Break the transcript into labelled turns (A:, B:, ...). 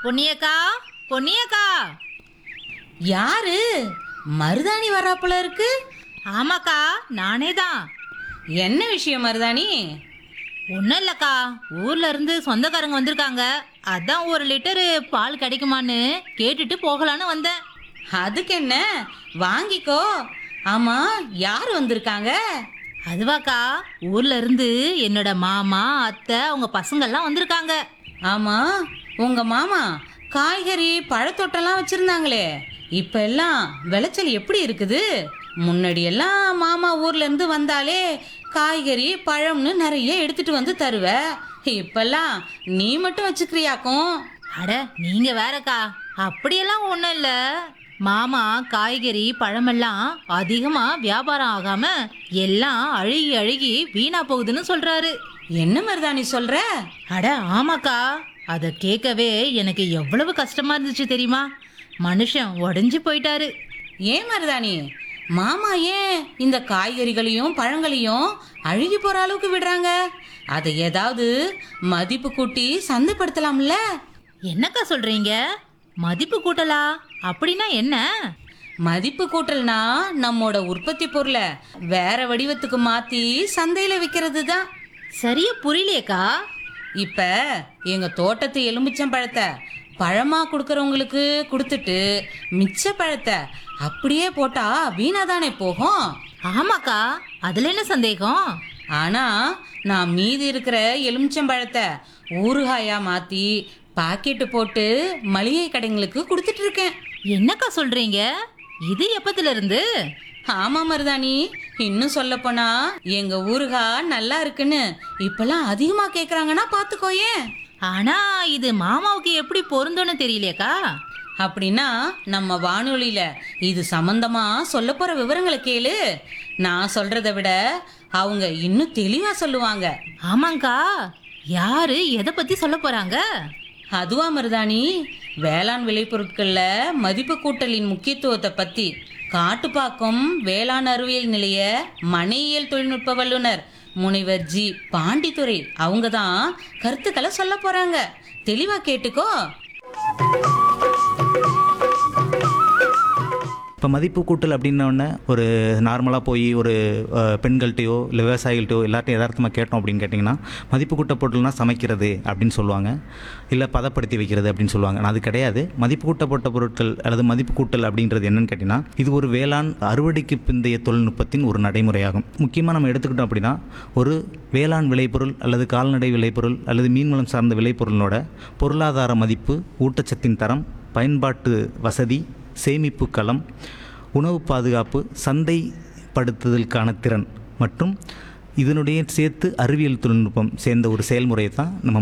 A: பொன்னியக்கா பொன்னியக்கா
B: யாரு மருதாணி வராப்புல இருக்கு
A: ஆமாக்கா நானே தான்
B: என்ன விஷயம் மருதாணி
A: ஒன்றும் இல்லைக்கா ஊர்ல இருந்து சொந்தக்காரங்க வந்திருக்காங்க அதான் ஒரு லிட்டரு பால் கிடைக்குமான்னு கேட்டுட்டு போகலான்னு வந்தேன்
B: அதுக்கு என்ன வாங்கிக்கோ ஆமா யார் வந்திருக்காங்க
A: அதுவாக்கா ஊர்ல இருந்து என்னோட மாமா அத்தை அவங்க பசங்கள்லாம் வந்திருக்காங்க
B: ஆமா உங்க மாமா காய்கறி பழத்தோட்டம்லாம் வச்சிருந்தாங்களே இப்ப எல்லாம் விளைச்சல் எப்படி இருக்குது முன்னாடி எல்லாம் மாமா ஊர்ல இருந்து வந்தாலே காய்கறி பழம்னு நிறைய எடுத்துட்டு வந்து தருவ இப்பெல்லாம் நீ மட்டும் வச்சுக்கிறியாக்கும்
A: அட நீங்க வேறக்கா அப்படியெல்லாம் ஒன்றும் இல்லை மாமா காய்கறி பழமெல்லாம் அதிகமா வியாபாரம் ஆகாம எல்லாம் அழுகி அழுகி வீணா போகுதுன்னு சொல்றாரு
B: என்ன மருதாணி சொல்ற
A: அட ஆமாக்கா அதை கேட்கவே எனக்கு எவ்வளவு கஷ்டமா இருந்துச்சு தெரியுமா மனுஷன் உடஞ்சி போயிட்டாரு
B: ஏன் மருதாணி மாமா ஏன் இந்த காய்கறிகளையும் பழங்களையும் அழுகி போற அளவுக்கு விடுறாங்க அதை ஏதாவது மதிப்பு கூட்டி சந்தைப்படுத்தலாம்ல
A: என்னக்கா சொல்றீங்க மதிப்பு கூட்டலா அப்படின்னா என்ன
B: மதிப்பு கூட்டல்னா நம்மோட உற்பத்தி பொருளை வேற வடிவத்துக்கு மாத்தி சந்தையில விற்கிறது தான்
A: சரியா புரியலையேக்கா
B: இப்ப எங்க தோட்டத்து எலுமிச்சம் பழத்தை பழமா கொடுக்கறவங்களுக்கு கொடுத்துட்டு மிச்ச பழத்தை அப்படியே போட்டா வீணாதானே போகும்
A: ஆமாக்கா அதுல என்ன சந்தேகம்
B: ஆனா நான் மீதி இருக்கிற எலுமிச்சம்பழத்தை ஊறுகாயா மாத்தி பாக்கெட்டு போட்டு மளிகை கடைங்களுக்கு கொடுத்துட்டு இருக்கேன்
A: என்னக்கா சொல்றீங்க இது எப்பத்துல இருந்து
B: ஆமா மருதாணி இன்னும் சொல்ல போனா எங்க ஊறுகா நல்லா இருக்குன்னு இப்பெல்லாம் அதிகமா கேக்குறாங்கன்னா பாத்துக்கோயேன்
A: ஆனா இது மாமாவுக்கு எப்படி பொருந்தும்னு தெரியலையேக்கா
B: அப்படின்னா நம்ம வானொலியில இது சம்பந்தமா சொல்ல போற விவரங்களை கேளு நான் சொல்றதை விட அவங்க இன்னும் தெளிவா சொல்லுவாங்க
A: ஆமாங்கா யாரு எதை பத்தி சொல்ல போறாங்க
B: அதுவா மருதாணி வேளாண் விளைபொருட்கள்ல மதிப்பு கூட்டலின் முக்கியத்துவத்தை பத்தி காட்டுப்பாக்கம் வேளாண் அறிவியல் நிலைய மனையியல் தொழில்நுட்ப வல்லுனர் முனைவர் ஜி பாண்டித்துரை அவங்க தான் கருத்துக்களை சொல்ல போறாங்க தெளிவா கேட்டுக்கோ
C: இப்போ மதிப்பு கூட்டல் அப்படின்னோடனே ஒரு நார்மலாக போய் ஒரு அஹ், பெண்கள்கிட்டயோ இல்லை விவசாயிகள்கிட்டயோ எல்லார்ட்டையும் யதார்த்தமாக கேட்டோம் அப்படின்னு கேட்டிங்கன்னா மதிப்பு கூட்ட பொருள்னா சமைக்கிறது அப்படின்னு சொல்லுவாங்க இல்லை பதப்படுத்தி வைக்கிறது அப்படின்னு சொல்லுவாங்க ஆனால் அது கிடையாது மதிப்பு கூட்டப்பட்ட பொருட்கள் அல்லது மதிப்பு கூட்டல் அப்படின்றது என்னன்னு கேட்டிங்கன்னா இது ஒரு வேளாண் அறுவடைக்கு பிந்தைய தொழில்நுட்பத்தின் ஒரு நடைமுறையாகும் முக்கியமாக நம்ம எடுத்துக்கிட்டோம் அப்படின்னா ஒரு வேளாண் விளைபொருள் அல்லது கால்நடை விளைபொருள் அல்லது மீன்வளம் சார்ந்த விளைபொருளோட பொருளாதார மதிப்பு ஊட்டச்சத்தின் தரம் பயன்பாட்டு வசதி சேமிப்பு களம் உணவு பாதுகாப்பு சந்தைப்படுத்துதலுக்கான திறன் மற்றும் இதனுடைய சேர்த்து அறிவியல் தொழில்நுட்பம் சேர்ந்த ஒரு செயல்முறையை தான் நம்ம